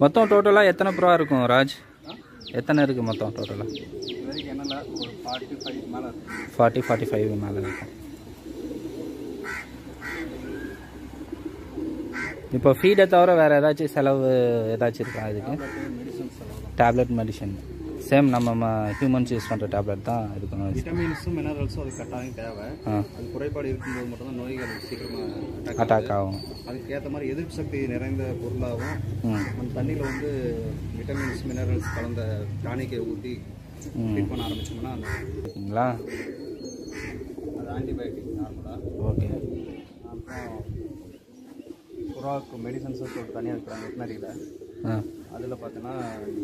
மொத்தம் டோட்டலாக எத்தனை ப்ரோ இருக்கும் ராஜ் எத்தனை இருக்குது மொத்தம் டோட்டலாக இது வரைக்கும் என்னென்ன ஒரு ஃபார்ட்டி ஃபைவ் மேலே இருக்கு ஃபார்ட்டி ஃபார்ட்டி ஃபைவ் மேலே இருக்கும் இப்போ ஃபீடை தவிர வேறு ஏதாச்சும் செலவு ஏதாச்சும் இருக்கா இதுக்கு மெடிசன்ஸ் எல்லாம் டேப்லெட் மெடிசன் சேம் நம்ம ஹியூமன்ஸ் யூஸ் பண்ணுற டேப்லெட் தான் இதுக்கும் விட்டமின்ஸும் மினரல்ஸும் அது கட்டாயம் தேவை ஆ அது குறைபாடு இருக்கும்போது மட்டும்தான் நோய்கள் சீக்கிரமாக அட்டாக் ஆகும் அதுக்கேற்ற மாதிரி எதிர்ப்பு சக்தி நிறைந்த பொருளாகவும் ம் அந்த தண்ணியில் வந்து விட்டமின்ஸ் மினரல்ஸ் கலந்த டானிக்கை ஊற்றி ட்ரீட் பண்ண ஆரம்பிச்சோம்னா அந்த ஓகேங்களா அது ஆன்டிபயோட்டிக் நார்மலாக ஓகே அப்புறம் புறாவுக்கு மெடிசன்ஸ் சொல்லிட்டு தனியாக இருக்கிறாங்க வெட்டினரியில் ஆ அதில் பார்த்தீங்கன்னா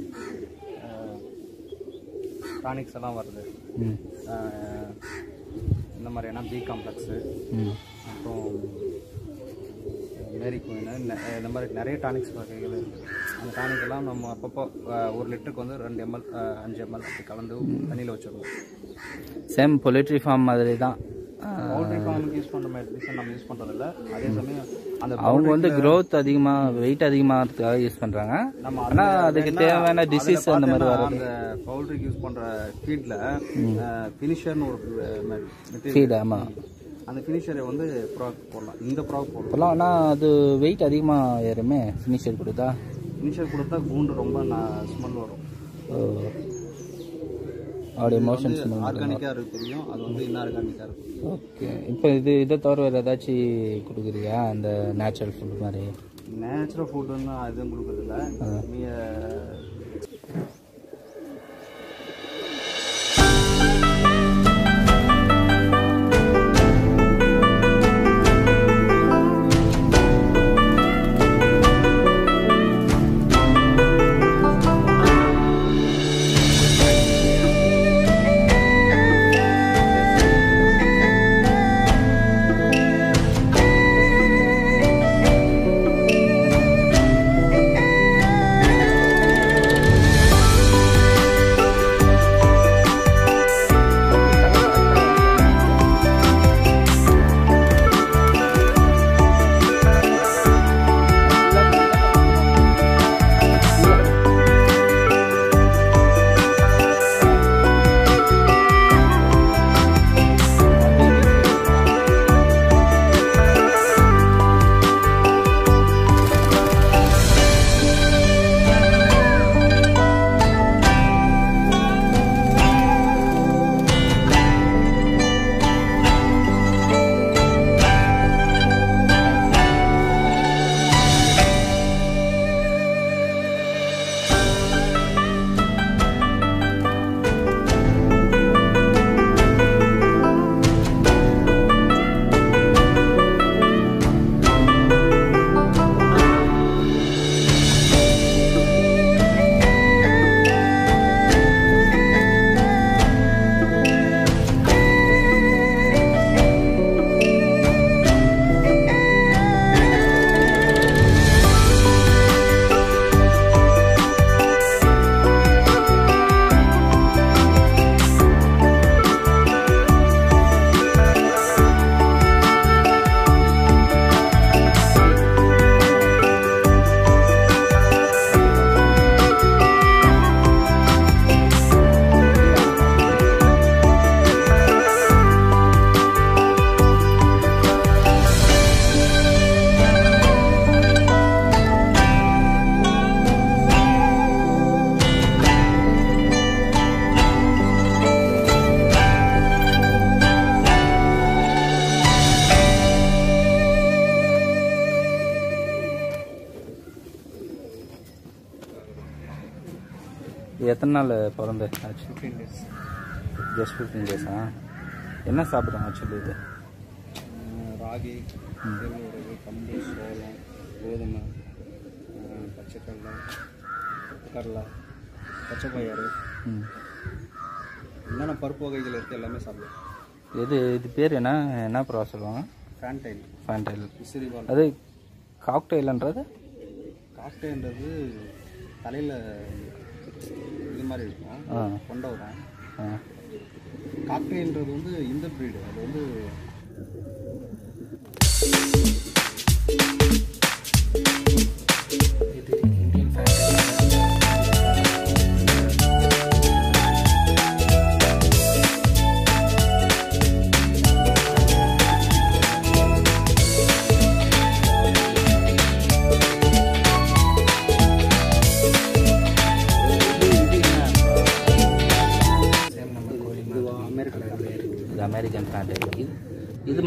டானிக்ஸ் எல்லாம் வருது ம் அஹ், இந்த மாதிரியான பி காம்ப்ளெக்ஸு ம் அப்புறம் மேரி குயின் இந்த மாதிரி நிறைய டானிக்ஸ் வகைகள் இருக்குது அந்த டானிக் எல்லாம் நம்ம அப்பப்போ அஹ், ஒரு லிட்டருக்கு வந்து ரெண்டு எம்எல் அஞ்சு எம்எல் அப்படி கலந்து தண்ணியில் வச்சிருவோம் சேம் பொலிட்ரி ஃபார்ம் மாதிரி தான் ஆ, பவுல்ட்ரி ஃபார்முக்கு யூஸ் பண்ணுற மெடிசன் நம்ம யூஸ் பண்ணுறதில்ல அதே சமயம் அந்த அவங்க வந்து growth அதிகமாக வெயிட் அதிகமாகிறதுக்காக யூஸ் பண்ணுறாங்க நம்ம ஆனால் அதுக்கு தேவையான டிசீஸ் அந்த மாதிரி வர அந்த பவுல்ட்ரிக்கு யூஸ் பண்ணுற ஃபீல்டில் ஃபினிஷர்னு ஒரு மெட்டீரியல் ஃபீட் ஆமாம் அந்த ஃபினிஷரை வந்து ப்ராக் போடலாம் இந்த ப்ராக் போடலாம் இப்போலாம் ஆனால் அது வெயிட் அதிகமாக ஏறுமே ஃபினிஷர் கொடுத்தா ஃபினிஷர் கொடுத்தா கூண்டு ரொம்ப ஸ்மெல் வரும் ஓ அவருடைய மோஷன்ஸ் ஆர்கானிக்காக இருக்கு தெரியும் அது வந்து இன்ஆர்கானிக்காக இருக்கும் ஓகே இப்போ இது இதை தவிர வேறு ஏதாச்சும் கொடுக்குறியா அந்த நேச்சுரல் ஃபுட் மாதிரி நேச்சுரல் ஃபுட் வந்து எதுவும் கொடுக்குறதில்ல ஆ. நீங்க இது எத்தனை நாள் பிறந்த ஆச்சு ஃபிஃப்டீன் டேஸ் ஜஸ்ட் ஃபிஃப்டீன் டேஸா என்ன சாப்பிட்றோம் ஆக்சுவலி இது ராகி கேழ்வரகு கம்பு சோளம் கோதுமை அஹ், பச்சைக்கடலை கடலை பச்சை பயிறு ம் என்னென்ன பருப்பு வகைகள் இருக்குது எல்லாமே சாப்பிடுவோம் இது இது பேர் என்ன என்ன ப்ரா சொல்லுவாங்க ஃபேன்டைன் ஃபேண்டைல் விசிறிவால் அது காக்டெயில்ன்றது காஸ்டேன்றது தலையில் இது மாதிரி இருக்கும் ஆ கொண்ட வரும் ஆ காக்டேன்றது வந்து இந்த ப்ரீடு அது வந்து இது இந்தியன் ஃபேண்டைல்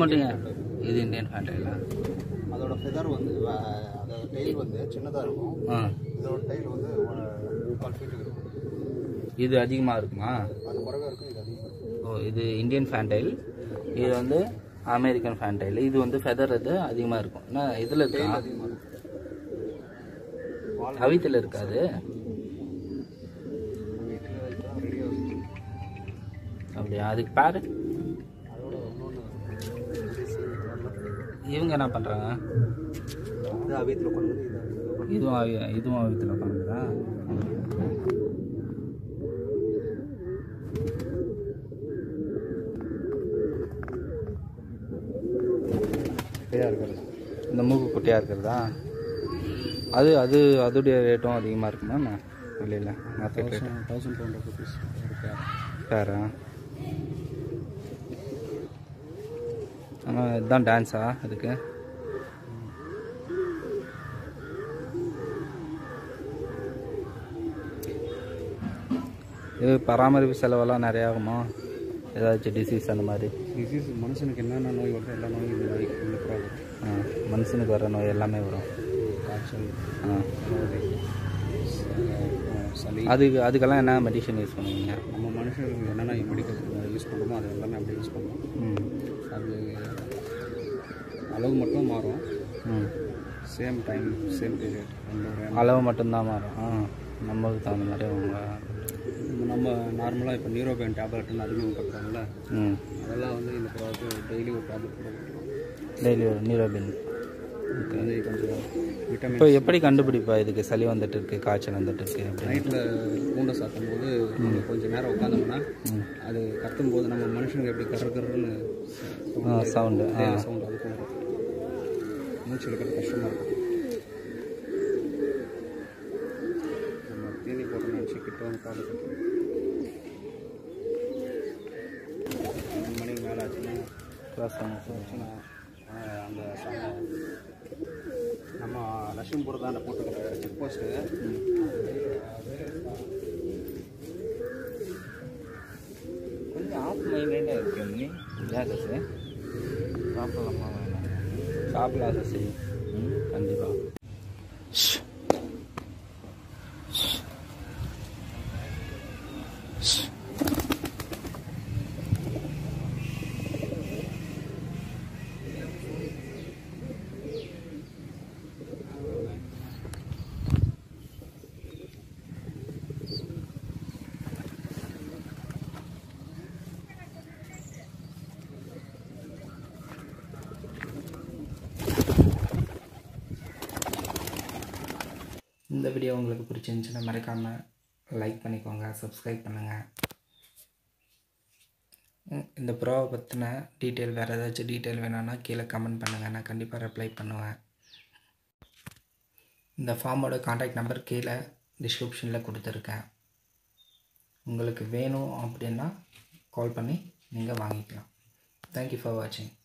மட்டும் ஏன் இது இந்தியன் ஃபேண்டைலா அதோட ஃபெதர் வந்து வ- அதோட டெய்ல் வந்து சின்னதாக இருக்கும் ஆ இதோட டெய்ல் வந்து ஒரு முக்கால் ஃபீட்டுக்கு இருக்கும் இது அதிகமாக இருக்குமா அது குறைவாக இருக்கும் இது அதிகமாக இருக்கும் ஓ இது இந்தியன் ஃபேண்டைல் இது வந்து அமெரிக்கன் ஃபேண்டைல் இது வந்து ஃபெதர் இது அதிகமாக இருக்கும் என்ன இதில் இருக்கா அதிகமாக இருக்கும் அவித்தில் இருக்காது வீட்டில் வைக்கலாம் ரெடியாக இருக்கும் அப்படியா அதுக்கு பேர் அதோட இன்னொன்று இவங்க என்ன பண்ணுறாங்க இது அவியத்தில் உட்காந்து இது அவியத்தில் உட்காந்து இதுவும் அவி- இதுவும் அவித்தில் உட்காந்துதா ஃப்ரீயாக இருக்கிறது இந்த மூக்கு குட்டியாக இருக்கிறதா அது அது அதோடைய ரேட்டும் அதிகமாக இருக்குமா என்ன வெளியில் market rate thousand two hundred rupees ஒரு பேர் பேரா ஆனால் இதுதான் டான்ஸா அதுக்கு இது பராமரிப்பு செலவெல்லாம் நிறைய ஆகுமா ஏதாச்சும் டிசீஸ் அந்த மாதிரி டிசீஸ் மனுஷனுக்கு என்னென்ன நோய் வருதோ எல்லா நோயும் இந்த நோய் இந்த ப்ராப்ளம் ஆ, மனுஷனுக்கு வர நோய் எல்லாமே வரும் காய்ச்சல் ஆ தலைவலி ச- சளி அதுக்கு அதுக்கெல்லாம் என்ன மெடிசன் யூஸ் பண்ணுவீங்க நம்ம மனுஷனுக்கு என்னென்ன மெடிக்கல் யூஸ் பண்ணுறோமோ அது எல்லாமே அப்படியே யூஸ் பண்ணுவோம் ம் அது அளவு மட்டும் மாறும் ம் சேம் டைம் சேம் பீரியட் நம்மளோட அளவு மட்டும்தான் மாறும் ஆ நம்மளுக்கு தகுந்த மாதிரி அவங்க நம்ம நார்மலாக இப்போ நியூரோபேன் டேப்லெட்னு அறிமுகப்படுத்துறாங்கல்ல ம் அதெல்லாம் வந்து இந்த ப்ராடக்ட் டெய்லி ஒரு டேப்லெட் போட்டுக்கலாம் டெய்லி ஒரு நீரோபின் இது வந்து கொஞ்சம் விட்டமின் இப்போ எப்படி கண்டுபிடிப்பா இதுக்கு சளி வந்துட்டு இருக்கு காய்ச்சல் வந்துட்டு இருக்கு அப்படின்னு நைட்டில் பூண்டை சாத்தும் போது நம்ம கொஞ்சம் நேரம் உட்காந்தோம்னா அது கத்தும் போது நம்ம மனுஷனுக்கு எப்படி கரு கருன்னு சவுண்டு ஆ சவுண்ட் அதுக்கு வரும் மூச்சு எடுக்கிறது கஷ்டமாக இருக்கும் நம்ம தீனி போட்டு நினச்சி கிட்ட வந்து பார்த்துட்டு ரெண்டு மணிக்கு மேலே ஆச்சுன்னா கிராஸ் ஆகும் ஆச்சுன்னா ஆ, அந்த சாங்க நம்ம லட்சுமிபுரம் தான் போட்டுக்கிற செக் போஸ்ட்டு கொஞ்சம் ஆஃப் மைண்டடாக இருக்கு நீ ஏன் சசி சாப்பிடலாமா வேணாம் சாப்பிடலாம் சசி ம் கண்டிப்பாக இந்த வீடியோ உங்களுக்கு பிடிச்சிருந்துச்சுன்னா மறக்காமல் லைக் பண்ணிக்கோங்க சப்ஸ்கிரைப் பண்ணுங்கள் ம், இந்த ப்ரோவை பற்றின டீட்டெயில் வேறு ஏதாச்சும் டீட்டெயில் வேணும்னா கீழே கமெண்ட் பண்ணுங்கள் நான் கண்டிப்பாக ரிப்ளை பண்ணுவேன் இந்த ஃபார்மோட காண்டாக்ட் நம்பர் கீழே டிஸ்கிரிப்ஷனில் கொடுத்துருக்கேன் உங்களுக்கு வேணும் அப்படின்னா கால் பண்ணி நீங்கள் வாங்கிக்கலாம் தேங்க்யூ ஃபார் வாட்சிங்